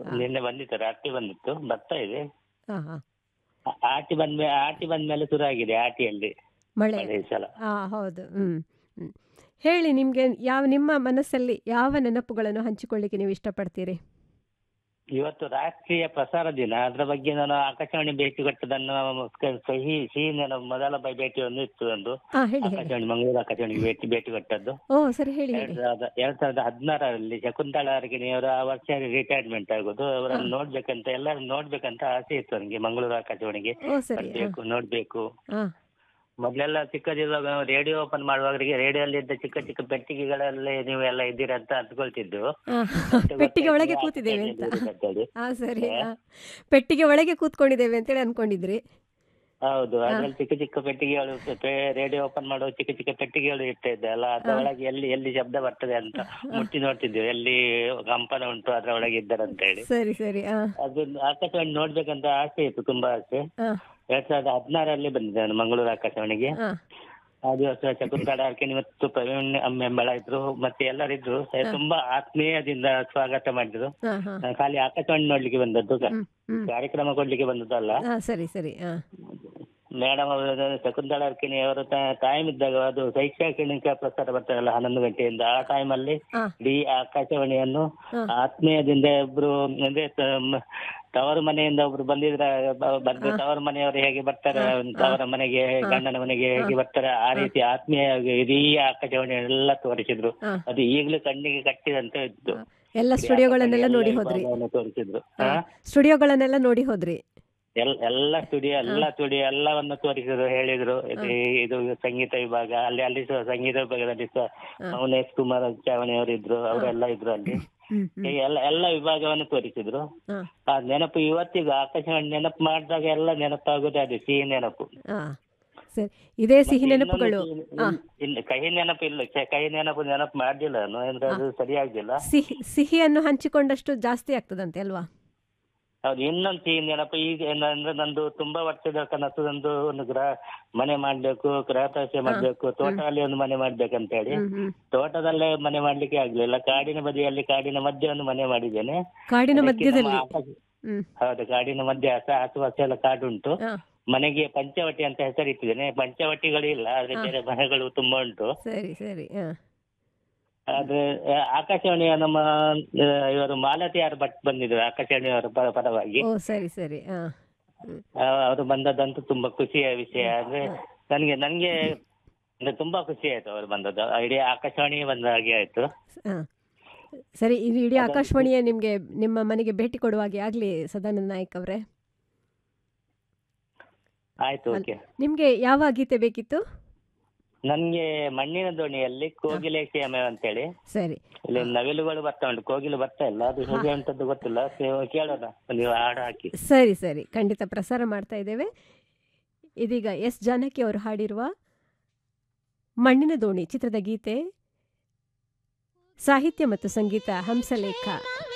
ನಿನ್ನೆ ಬಂದಿತ್ತು ರಾತ್ರಿ ಬಂದಿತ್ತು ಬರ್ತಾ ಇದೆ ಹಾಂ ಹಾಂ ಆ- ಆಟಿ ಬಂದ್ಮೇಲೆ ಆಟಿ ಬಂದ್ಮೇಲೆ ಶುರು ಆಗಿದೆ ಆಟಿಯಲ್ಲಿ ಮಳೆ ಮಳೆ ಈ ಸಲ ಹಾಂ ಹೌದು ಹ್ಞೂ ಹ್ಞೂ ಹೇಳಿ ನಿಮಗೆ ಯಾವ ನಿಮ್ಮ ಮನಸ್ಸಲ್ಲಿ ಯಾವ ನೆನಪುಗಳನ್ನು ಹಂಚಿಕೊಳ್ಳಿಕ್ಕೆ ನೀವು ಇಷ್ಟಪಡ್ತೀರಿ ಇವತ್ತು ರಾಷ್ಟ್ರೀಯ ಪ್ರಸಾರ ದಿನ ಅದರ ಬಗ್ಗೆ ನಾನು ಆಕಾಶವಾಣಿ ಭೇಟಿ ಕೊಟ್ಟದನ್ನು ಕ- ಕಹಿ ಸಿಹಿ ನೆನಪು ಮೊದಲ ಬ- ಭೇಟಿ ಒಂದು ಇತ್ತು ಒಂದು ಹಾಂ ಹೇಳಿ ಹೇಳಿ ಆಕಾಶವಾಣಿ ಮಂಗಳೂರು ಆಕಾಶವಾಣಿಗೆ ಭೇಟಿ ಭೇಟಿ ಕೊಟ್ಟದ್ದು ಓ ಸರಿ ಹೇಳಿ ಎರಡ್ ಹೇಳಿ ಸಾವಿರದ ಎರಡ್ ಸಾವಿರದ ಹದಿನಾರರಲ್ಲಿ ಶಕುಂತಲಾ ಅರ್ಗಿಣಿಯವರು ಆ ವರ್ಷ ರಿಟೈರ್ಮೆಂಟ್ ಆಗೋದು ಅವರನ್ನು ನೋಡ್ಬೇಕಂತ ಎಲ್ಲರೂ ನೋಡ್ಬೇಕಂತ ಆಸೆ ಇತ್ತು ನನಗೆ ಮಂಗಳೂರು ಆಕಾಶವಾಣಿಗೆ ಓ ಸರಿ ಹಾಂ ಬರ್ಬೇಕು ನೋಡ್ಬೇಕು ಹಾಂ ಮೊದಲೆಲ್ಲ ಚಿಕ್ಕದಿರುವಾಗ ನಾವು ರೇಡಿಯೋ ಓಪನ್ ಮಾಡುವಾಗರಿಗೆ ರೇಡಿಯೋಲ್ಲಿ ಇದ್ದ ಚಿಕ್ಕ ಚಿಕ್ಕ ಪೆಟ್ಟಿಗೆಗಳಲ್ಲಿ ನೀವು ಎಲ್ಲ ಇದ್ದೀರಾ ಅಂತ ಅಂದ್ಕೊಳ್ತಿದ್ದು ಮತ್ತೆ ಪೆಟ್ಟಿಗೆ ಒಳಗೆ ಗೊತ್ತಾಯ್ತು ಕೂತಿದ್ದೇವೆ ಅಂತ ಆಕಾಶವಾಣಿ ಇರುತ್ತಂತೇಳಿ. ಹಾಂ ಸರಿ ಹಾಂ ಪೆಟ್ಟಿಗೆ ಒಳಗೆ ಕೂತ್ಕೊಂಡಿದ್ದೇವೆ ಅಂತೇಳಿ ಅನ್ಕೊಂಡಿದ್ರಿ ಹೌದು ಅದ್ರಲ್ಲಿ ಚಿಕ್ಕ ಚಿಕ್ಕ ಪೆಟ್ಟಿಗೆಗಳು ರೇಡಿಯೋ ಓಪನ್ ಮಾಡುವ ಚಿಕ್ಕ ಚಿಕ್ಕ ಪೆಟ್ಟಿಗೆಗಳು ಇರ್ತಾ ಇದ್ದೆ ಅಲ್ಲ ಅದ್ರ ಒಳಗೆ ಎಲ್ಲಿ ಎಲ್ಲಿ ಶಬ್ದ ಬರ್ತದೆ ಅಂತ ಮುಟ್ಟಿ ನೋಡ್ತಿದ್ವಿ ಎಲ್ಲಿ ಕಂಪನ ಉಂಟು ಅದ್ರ ಒಳಗೆ ಇದ್ದಾರಂತ ಹೇಳಿ ಸರಿ ಸರಿ ಹಾಂ ಅದು ಆಕಾಶವಾಣಿ ನೋಡ್ಬೇಕಂತ ಆಸೆ ಇತ್ತು ತುಂಬಾ ಆಸೆ ಹಾಂ ಎರಡ್ ಸಾವಿರದ ಹದಿನಾರಲ್ಲಿ ಬಂದಿದ್ದೆ ನಾನು ಮಂಗಳೂರು ಆಕಾಶವಾಣಿಗೆ ಹಾಂ ಆ ದಿವಸ ಶಕುಂತಲಾ ಅರ್ಕಿಣಿ ಮತ್ತು ಪ್ರವೀಣ್ ಅಮ್ಮೆಂಬಳ ಇದ್ರು ಮತ್ತೆ ಎಲ್ಲರಿದ್ರು ಸ- ತುಂಬಾ ಆತ್ಮೀಯದಿಂದ ಸ್ವಾಗತ ಮಾಡಿದ್ರು ಹಾಂ ಹಾಂ ನಾನು ಖಾಲಿ ಆಕಾಶವಾಣಿ ನೋಡ್ಲಿಕ್ಕೆ ಬಂದದ್ದು ಕ- ಹ್ಞೂ ಹ್ಞೂ ಕಾರ್ಯಕ್ರಮ ಕೊಡ್ಲಿಕ್ಕೆ ಬಂದದ್ದಲ್ಲ ಹಾಂ ಸರಿ ಸರಿ ಹಾಂ ಮೇಡಮ್ ಅವರು ಶಕುಂತಲಾ ಅರ್ಕಿಣಿ ಅವರು ಟೈಮ್ ಇದ್ದಾಗ ಅದು ಶೈಕ್ಷಣಿಕ ಪ್ರಸಾರ ಬರ್ತಾರಲ್ಲ ಹನ್ನೊಂದು ಗಂಟೆಯಿಂದ ಆ time ಅಲ್ಲಿ ಹಾಂ ಇಡೀ ಆಕಾಶವಾಣಿಯನ್ನು ಹಾಂ ಆತ್ಮೀಯದಿಂದ ಒಬ್ರು ಅಂದ್ರೆ ತ- ಮ- ತವರು ಮನೆಯಿಂದ ಒಬ್ರು ಬಂದಿದ್ರ ಬ- ಬಂದು ತವರು ಮನೆಯವರು ಹೇಗೆ ಬರ್ತಾರೆ ತವರ ಮನೆಗೆ ಗಂಡನ ಮನೆಗೆ ಹೇಗೆ ಬರ್ತಾರೆ ಆ ರೀತಿ ಆತ್ಮೀಯವಾಗಿ ಇಡೀ ಆಕಾಶವಾಣಿ ಎಲ್ಲ ತೋರಿಸಿದ್ರು ಹಾಂ ಅದು ಈಗಲೂ ಕಣ್ಣಿಗೆ ಕಟ್ಟಿದಂತೆ ಇತ್ತು ಎಲ್ಲ ಸ್ಟುಡಿಯೋಗಳನ್ನೆಲ್ಲ ನೋಡಿ ಹೋದ್ರಿ ವಿಭಾಗವನ್ನು ತೋರಿಸಿದ್ರು ಹಾ? ಸ್ಟುಡಿಯೋಗಳನ್ನೆಲ್ಲ ನೋಡಿ ಹೋದ್ರಿ ಎಲ್ ಎಲ್ಲ ಸ್ಟುಡಿಯೋ ಎಲ್ಲ ಸ್ಟುಡಿಯೋ ಎಲ್ಲವನ್ನು ತೋರಿಸಿದ್ರು ಹೇಳಿದ್ರು ಇದು ಇದು ಸಂಗೀತ ವಿಭಾಗ ಅಲ್ಲಿ ಅಲ್ಲಿ ಸಹ ಸಂಗೀತ ವಿಭಾಗದಲ್ಲಿ ಸಹ ಮೌನೇಶ್ ಕುಮಾರ್ ಚಾವಣಿ ಅವರು ಇದ್ರು ಅವರೆಲ್ಲ ಇದ್ರು ಅಲ್ಲಿ ಹ್ಮ್ ಹ್ಮ್ ಹೀಗೆ ಎಲ್ಲ ಎಲ್ಲ ವಿಭಾಗವನ್ನು ತೋರಿಸಿದ್ರು ಹಾ ಆ ನೆನಪು ಇವತ್ತಿಗೂ ಆಕಾಶವಾಣಿ ನೆನಪು ಮಾಡಿದಾಗ ಎಲ್ಲ ನೆನಪಾಗೋದು ಅದೇ ಸಿಹಿ ನೆನಪು ಹಾ ಸರಿ ಇದೇ ಸಿಹಿ ಮತ್ತೆ ನೆನಪುಗಳು ಇನ್ನೊಂದು ಸಿಹಿ- ಇಲ್ಲ ಕಹಿ ನೆನಪು ಇಲ್ಲ ಛೆ, ಕಹಿ ನೆನಪು ನೆನಪು ಮಾಡ್ಲಿಲ್ಲ ನಾನು ಅಂದ್ರೆ ಅದು ಸರಿಯಾಗಿಲ್ಲ ಸಿಹಿ ಸಿಹಿಯನ್ನು ಹಂಚಿಕೊಂಡಷ್ಟು ಜಾಸ್ತಿ ಆಗ್ತದಂತೆ ಅಲ್ವಾ ಹೌದು ಇನ್ನೊಂದು ಸಿಹಿ ನೆನಪು ಈಗ ಏನಂದ್ರೆ ನಂದು ತುಂಬಾ ವರ್ಷದ ಕನಸು ನಂದು ಒಂದು ಗೃಹ ಮನೆ ಮಾಡ್ಬೇಕು ಗೃಹ ಪ್ರವೇಶ ಮಾಡ್ಬೇಕು ತೋಟದಲ್ಲಿ ಒಂದು ಮನೆ ಮಾಡ್ಬೇಕಂತ ಹೇಳಿ ಹ್ಮ್ ಹ್ಮ್ ತೋಟದಲ್ಲೇ ಮನೆ ಮಾಡ್ಲಿಕ್ಕೆ ಆಗ್ಲಿಲ್ಲ ಕಾಡಿನ ಬದಿಯಲ್ಲಿ ಕಾಡಿನ ಮಧ್ಯೆ ಒಂದು ಮನೆ ಮಾಡಿದ್ದೇನೆ ಕಾಡಿನ ಅದಕ್ಕೆ ಮಧ್ಯದಲ್ಲಿ ನಮ್ಮ ಆಕಾಶ- ಹ್ಮ್ ಹೌದು ಕಾಡಿನ ಮಧ್ಯೆ ಹಸ ಹಸುವಾಸ ಎಲ್ಲ ಕಾಡುಂಟು ಹಾ ಮನೆಗೆ ಪಂಚವಟಿ ಅಂತ ಹೆಸರಿಟ್ಟಿದ್ದೇನೆ ಪಂಚವಟಿಗಳಿಲ್ಲ ಆದ್ರೆ ಬೇರೆ ಮನೆಗಳು ತುಂಬಾ ಉಂಟು ಸರಿ ಸರಿ ಹಾ ಆದ್ರೆ ಆ, ಆಕಾಶವಾಣಿಯ ನಮ್ಮ ಆ, ಇವರು ಮಾಲತಿ ಆರ್ ಭಟ್ ಬಂದಿದ್ರು ಆಕಾಶವಾಣಿಯವರ ಪ- ಪರವಾಗಿ ಓ ಸರಿ ಸರಿ ಹಾ ಹ್ಮ್ ಆ, ಅವರು ಬಂದದ್ದಂತೂ ತುಂಬಾ ಖುಷಿಯ ವಿಷಯ ಅಂದ್ರೆ ನನ್ಗೆ ನನ್ಗೆ ಅಂದ್ರೆ ತುಂಬಾ ಖುಷಿ ಆಯ್ತು ಅವರು ಬಂದದ್ದು ಇಡೀ ಆಕಾಶವಾಣಿ ಬಂದ ಹಾಗೆ ಆಯ್ತು ಹಾ ಸರಿ ಇದು ಇಡೀ ಆಕಾಶವಾಣಿಯ ನಿಮಗೆ ನಿಮ್ಮ ಮನೆಗೆ ಭೇಟಿ ಕೊಡುವ ಹಾಗೆ ಆಗಲಿ ಸದಾನಂದ ನಾಯಕ್ ಅವರೇ ಆಯ್ತು ಓಕೆ ನಿಮಗೆ ಯಾವ ಗೀತೆ ಬೇಕಿತ್ತು ನನ್ಗೆ ಮಣ್ಣಿನ ದೋಣಿಯಲ್ಲಿ ಕೋಗಿಲೆ ಕ್ಷೇಮ ಅಂತೇಳಿ ಸರಿ ಇಲ್ಲಿ ನವಿಲುಗಳು ಬರ್ತಾ ಉಂಟು ಕೋಗಿಲು ಬರ್ತಾ ಇಲ್ಲ ಅದು ಹೇಗೆ ಉಂಟದ್ದು ಗೊತ್ತಿಲ್ಲ ಕೇ- ಕೇಳೋಣ ನೀವು ಹಾಡು ಹಾಕಿ ಸರಿ ಸರಿ ಖಂಡಿತ ಪ್ರಸಾರ ಮಾಡ್ತಾ ಇದ್ದೇವೆ ಇದೀಗ ಎಸ್ ಜಾನಕಿ ಅವರು ಹಾಡಿರುವ ಮಣ್ಣಿನ ದೋಣಿ ಚಿತ್ರದ ಗೀತೆ ಸಾಹಿತ್ಯ ಮತ್ತು ಸಂಗೀತ ಹಂಸಲೇಖ